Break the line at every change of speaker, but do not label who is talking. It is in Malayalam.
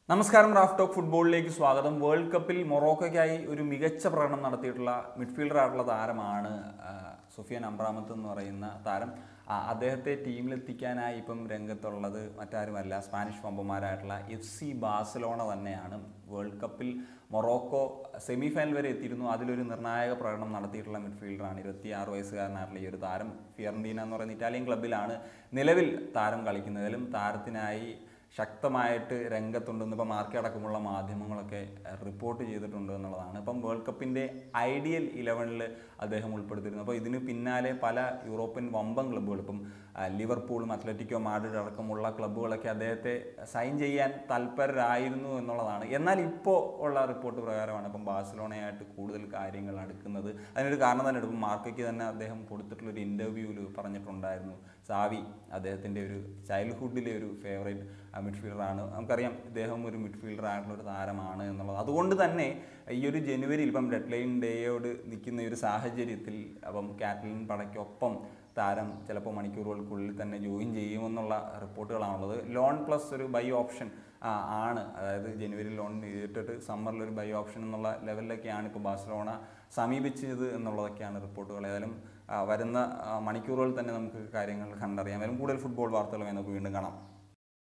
നമസ്കാരം റാഫ് ടോക്ക് ഫുട്ബോളിലേക്ക് സ്വാഗതം വേൾഡ് കപ്പിൽ മൊറോക്കോയ്ക്കായി ഒരു മികച്ച പ്രകടനം നടത്തിയിട്ടുള്ള മിഡ്ഫീൽഡർ ആയിട്ടുള്ള താരമാണ് ആ, സുഫിയാൻ അമ്രാമത്ത് എന്ന് പറയുന്ന താരം ആ, അദ്ദേഹത്തെ ടീമിലെത്തിക്കാനായി ഇപ്പം രംഗത്തുള്ളത് മറ്റാരുമല്ല സ്പാനിഷ് വമ്പന്മാരായിട്ടുള്ള എഫ് സി ബാഴ്സലോണ തന്നെയാണ് വേൾഡ് കപ്പിൽ മൊറോക്കോ സെമി ഫൈനൽ വരെ എത്തിയിരുന്നു അതിലൊരു നിർണായക പ്രകടനം നടത്തിയിട്ടുള്ള മിഡ്ഫീൽഡറാണ് ഇരുപത്തി ആറ് വയസ്സുകാരനായിട്ടുള്ള ഈ ഒരു താരം ഫിയറന്റീന എന്ന് പറയുന്ന ഇറ്റാലിയൻ ക്ലബ്ബിലാണ് നിലവിൽ താരം കളിക്കുന്നതിലും താരത്തിനായി ശക്തമായിട്ട് രംഗത്തുണ്ടെന്ന് ഇപ്പം മാർക്കി അടക്കമുള്ള മാധ്യമങ്ങളൊക്കെ റിപ്പോർട്ട് ചെയ്തിട്ടുണ്ട് എന്നുള്ളതാണ് ഇപ്പം വേൾഡ് കപ്പിൻ്റെ ഐഡിയൽ ഇലവനിൽ അദ്ദേഹം ഉൾപ്പെടുത്തിയിരുന്നു അപ്പോൾ ഇതിന് പിന്നാലെ പല യൂറോപ്യൻ വമ്പൻ ക്ലബ്ബുകൾ ഇപ്പം ആ, ലിവർപൂളും അത്ലറ്റിക്കോ മാഡ്രിഡ് അടക്കമുള്ള ക്ലബ്ബുകളൊക്കെ അദ്ദേഹത്തെ സൈൻ ചെയ്യാൻ തൽപരരായിരുന്നു എന്നുള്ളതാണ് എന്നാൽ ഇപ്പോൾ ഉള്ള റിപ്പോർട്ട് പ്രകാരമാണ് ഇപ്പം ബാഴ്സലോണയായിട്ട് കൂടുതൽ കാര്യങ്ങൾ അടുക്കുന്നത് അതിനൊരു കാരണം തന്നെ ഇപ്പം മാർക്കയ്ക്ക് തന്നെ അദ്ദേഹം കൊടുത്തിട്ടുള്ള ഒരു ഇൻ്റർവ്യൂവിൽ പറഞ്ഞിട്ടുണ്ടായിരുന്നു സാവി അദ്ദേഹത്തിൻ്റെ ഒരു ചൈൽഡ്ഹുഡിലെ ഒരു ഫേവറേറ്റ് മിഡ്ഫീൽഡറാണ് നമുക്കറിയാം ഇദ്ദേഹം ഒരു മിഡ്ഫീൽഡർ ആയിട്ടുള്ള ഒരു താരമാണ് എന്നുള്ളത് അതുകൊണ്ട് തന്നെ ഈ ഒരു ജനുവരിയിൽ ഇപ്പം ഡെഡ് ലൈൻ ഡേയോട് നിൽക്കുന്ന ഈ ഒരു സാഹചര്യത്തിൽ അപ്പം കാറ്റലിൻ പടയ്ക്കൊപ്പം താരം ചിലപ്പോൾ മണിക്കൂറുകൾക്കുള്ളിൽ തന്നെ ജോയിൻ ചെയ്യുമെന്നുള്ള റിപ്പോർട്ടുകളാണുള്ളത് ലോൺ പ്ലസ് ഒരു ബൈ ഓപ്ഷൻ ആ, ആണ് അതായത് ജനുവരി ലോൺ ചെയ്തിട്ട് സമ്മറിൽ ഒരു ബൈ ഓപ്ഷൻ എന്നുള്ള ലെവലിലൊക്കെയാണ് ഇപ്പോൾ ബാഴ്സലോണ സമീപിച്ചത് എന്നുള്ളതൊക്കെയാണ് റിപ്പോർട്ടുകൾ ഏതായാലും ആ, വരുന്ന ആ, മണിക്കൂറുകളിൽ തന്നെ നമുക്ക് കാര്യങ്ങൾ കണ്ടറിയാം ഏതായാലും കൂടുതൽ ഫുട്ബോൾ വാർത്തകളുമായി നമുക്ക് വീണ്ടും കാണാം